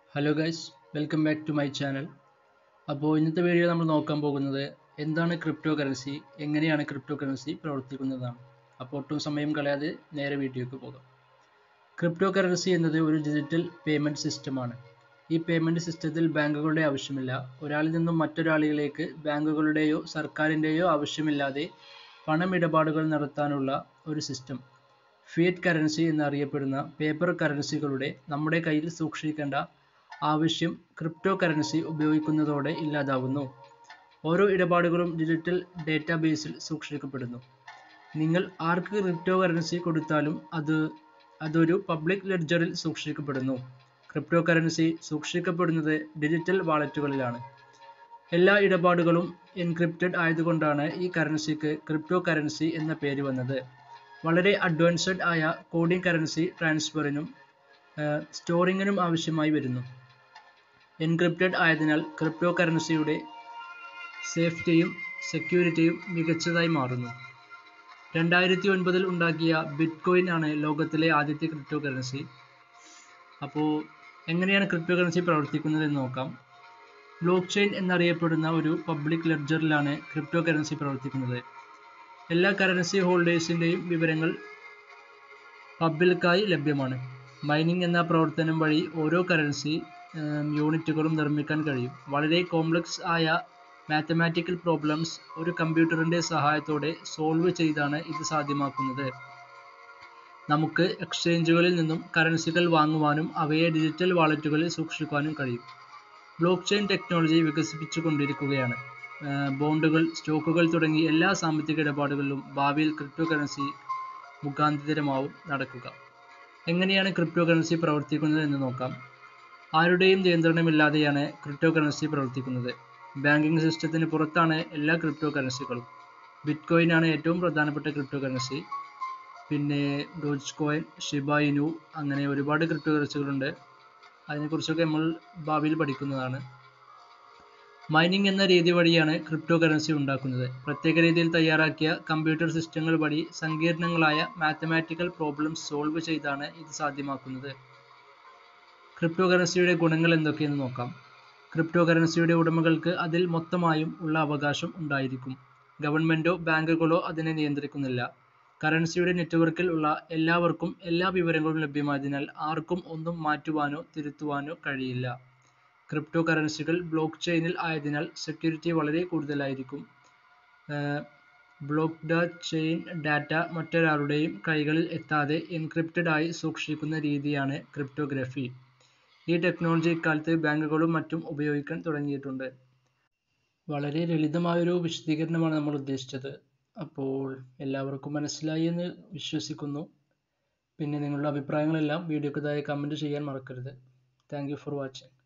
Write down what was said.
hello guys welcome back to my channel അപ്പോൾ ഇന്നത്തെ video നമ്മൾ നോക്കാൻ പോകുന്നത് എന്താണ് ക്രിപ്റ്റോ കറൻസി എങ്ങനെയാണ് ക്രിപ്റ്റോ കറൻസി പ്രവർത്തിക്കുന്നതാണ് അപ്പോൾ ഒട്ടും സമയം കളയാതെ നേരെ വീഡിയോക്ക് പോകാം ക്രിപ്റ്റോ കറൻസി എന്നത് ഒരു ഡിജിറ്റൽ പേയ്മെൻറ്റ് സിസ്റ്റമാണ് ഈ പേയ്മെൻറ്റ് സിസ്റ്റത്തിൽ ബാങ്കുകളുടെ ആവശ്യമില്ല ഒരാളിൽ നിന്നും മറ്റൊരാളിലേക്ക് ബാങ്കുകളുടെയോ സർക്കാരിൻ്റെയോ ആവശ്യമില്ലാതെ പണമിടപാടുകൾ നടത്താനുള്ള ഒരു സിസ്റ്റം ഫിയറ്റ് കറൻസി എന്നറിയപ്പെടുന്ന പേപ്പർ കറൻസികളുടെ നമ്മുടെ കയ്യിൽ സൂക്ഷിക്കേണ്ട ആവശ്യം ക്രിപ്റ്റോ കറൻസി ഉപയോഗിക്കുന്നതോടെ ഇല്ലാതാവുന്നു ഓരോ ഇടപാടുകളും ഡിജിറ്റൽ ഡേറ്റാബേസിൽ സൂക്ഷിക്കപ്പെടുന്നു നിങ്ങൾ ആർക്ക് ക്രിപ്റ്റോ കറൻസി കൊടുത്താലും അത് അതൊരു പബ്ലിക് ലെഡ്ജറിൽ സൂക്ഷിക്കപ്പെടുന്നു ക്രിപ്റ്റോ കറൻസി സൂക്ഷിക്കപ്പെടുന്നത് ഡിജിറ്റൽ വാളറ്റുകളിലാണ് എല്ലാ ഇടപാടുകളും എൻക്രിപ്റ്റഡ് ആയതുകൊണ്ടാണ് ഈ കറൻസിക്ക് ക്രിപ്റ്റോ കറൻസി എന്ന പേര് വന്നത് വളരെ അഡ്വാൻസ്ഡ് ആയ കോഡിംഗ് കറൻസി ട്രാൻസ്ഫറിനും സ്റ്റോറിങ്ങിനും ആവശ്യമായി വരുന്നു എൻക്രിപ്റ്റഡ് ആയതിനാൽ ക്രിപ്റ്റോ കറൻസിയുടെ സേഫ്റ്റിയും സെക്യൂരിറ്റിയും മികച്ചതായി മാറുന്നു രണ്ടായിരത്തി ഒൻപതിൽ ഉണ്ടാക്കിയ ബിറ്റ് കോയിൻ ആണ് ലോകത്തിലെ ആദ്യത്തെ ക്രിപ്റ്റോ കറൻസി അപ്പോൾ എങ്ങനെയാണ് ക്രിപ്റ്റോ കറൻസി പ്രവർത്തിക്കുന്നത് എന്ന് നോക്കാം ബ്ലോക്ക് ചെയിൻ എന്നറിയപ്പെടുന്ന ഒരു പബ്ലിക് ലെഡ്ജറിലാണ് ക്രിപ്റ്റോ കറൻസി പ്രവർത്തിക്കുന്നത് എല്ലാ കറൻസി ഹോൾഡേഴ്സിൻ്റെയും വിവരങ്ങൾ പബ്ലിക്കായി ലഭ്യമാണ് മൈനിങ് എന്ന പ്രവർത്തനം വഴി ഓരോ കറൻസി യൂണിറ്റുകളും നിർമ്മിക്കാൻ കഴിയും വളരെ കോംപ്ലക്സ് ആയ മാത്തമാറ്റിക്കൽ പ്രോബ്ലംസ് ഒരു കമ്പ്യൂട്ടറിൻ്റെ സഹായത്തോടെ സോൾവ് ചെയ്താണ് ഇത് സാധ്യമാക്കുന്നത് നമുക്ക് എക്സ്ചേഞ്ചുകളിൽ നിന്നും കറൻസികൾ വാങ്ങുവാനും അവയെ ഡിജിറ്റൽ വാളറ്റുകളിൽ സൂക്ഷിക്കാനും കഴിയും ബ്ലോക്ക് ചെയിൻ ടെക്നോളജി വികസിപ്പിച്ചുകൊണ്ടിരിക്കുകയാണ് ബോണ്ടുകൾ സ്റ്റോക്കുകൾ തുടങ്ങി എല്ലാ സാമ്പത്തിക ഇടപാടുകളിലും ഭാവിയിൽ ക്രിപ്റ്റോ കറൻസി മുഖാന്തിരമാവും നടക്കുക എങ്ങനെയാണ് ക്രിപ്റ്റോ കറൻസി പ്രവർത്തിക്കുന്നത് എന്ന് നോക്കാം ആരുടെയും നിയന്ത്രണമില്ലാതെയാണ് ക്രിപ്റ്റോ കറൻസി പ്രവർത്തിക്കുന്നത് ബാങ്കിംഗ് സിസ്റ്റത്തിന് പുറത്താണ് എല്ലാ ക്രിപ്റ്റോ കറൻസികളും ബിറ്റ് കോയിൻ ആണ് ഏറ്റവും പ്രധാനപ്പെട്ട ക്രിപ്റ്റോ കറൻസി പിന്നെ ഡോജ് കോയിൻ ഷിബായിനു അങ്ങനെ ഒരുപാട് ക്രിപ്റ്റോ കറൻസികളുണ്ട് അതിനെക്കുറിച്ചൊക്കെ നമ്മൾ ഭാവിയിൽ പഠിക്കുന്നതാണ് മൈനിങ് എന്ന രീതി വഴിയാണ് ക്രിപ്റ്റോ കറൻസി ഉണ്ടാക്കുന്നത് പ്രത്യേക രീതിയിൽ തയ്യാറാക്കിയ കമ്പ്യൂട്ടർ സിസ്റ്റങ്ങൾ വഴി സങ്കീർണങ്ങളായ മാത്തമാറ്റിക്കൽ പ്രോബ്ലംസ് സോൾവ് ചെയ്താണ് ഇത് സാധ്യമാക്കുന്നത് ക്രിപ്റ്റോ കറൻസിയുടെ ഗുണങ്ങൾ എന്തൊക്കെയെന്ന് നോക്കാം ക്രിപ്റ്റോ കറൻസിയുടെ ഉടമകൾക്ക് അതിൽ മൊത്തമായും ഉള്ള അവകാശം ഉണ്ടായിരിക്കും ഗവൺമെൻറ്റോ ബാങ്കുകളോ അതിനെ നിയന്ത്രിക്കുന്നില്ല കറൻസിയുടെ നെറ്റ്വർക്കിൽ ഉള്ള എല്ലാവർക്കും എല്ലാ വിവരങ്ങളും ലഭ്യമായതിനാൽ ആർക്കും ഒന്നും മാറ്റുവാനോ തിരുത്തുവാനോ കഴിയില്ല ക്രിപ്റ്റോ കറൻസികൾ ബ്ലോക്ക് ചെയിനിൽ ആയതിനാൽ സെക്യൂരിറ്റി വളരെ കൂടുതലായിരിക്കും ബ്ലോക്ക്ഡ് ചെയിൻ ഡാറ്റ മറ്റൊരാളുടെയും കൈകളിൽ എത്താതെ എൻക്രിപ്റ്റഡ് ആയി സൂക്ഷിക്കുന്ന രീതിയാണ് ക്രിപ്റ്റോഗ്രഫി ഈ ടെക്നോളജി ഇക്കാലത്ത് ബാങ്കുകളും മറ്റും ഉപയോഗിക്കാൻ തുടങ്ങിയിട്ടുണ്ട് വളരെ ലളിതമായൊരു വിശദീകരണമാണ് നമ്മൾ ഉദ്ദേശിച്ചത് അപ്പോൾ എല്ലാവർക്കും മനസ്സിലായി എന്ന് വിശ്വസിക്കുന്നു പിന്നെ നിങ്ങളുടെ അഭിപ്രായങ്ങളെല്ലാം വീഡിയോക്ക് താഴെ കമൻറ്റ് ചെയ്യാൻ മറക്കരുത് താങ്ക് ഫോർ വാച്ചിങ്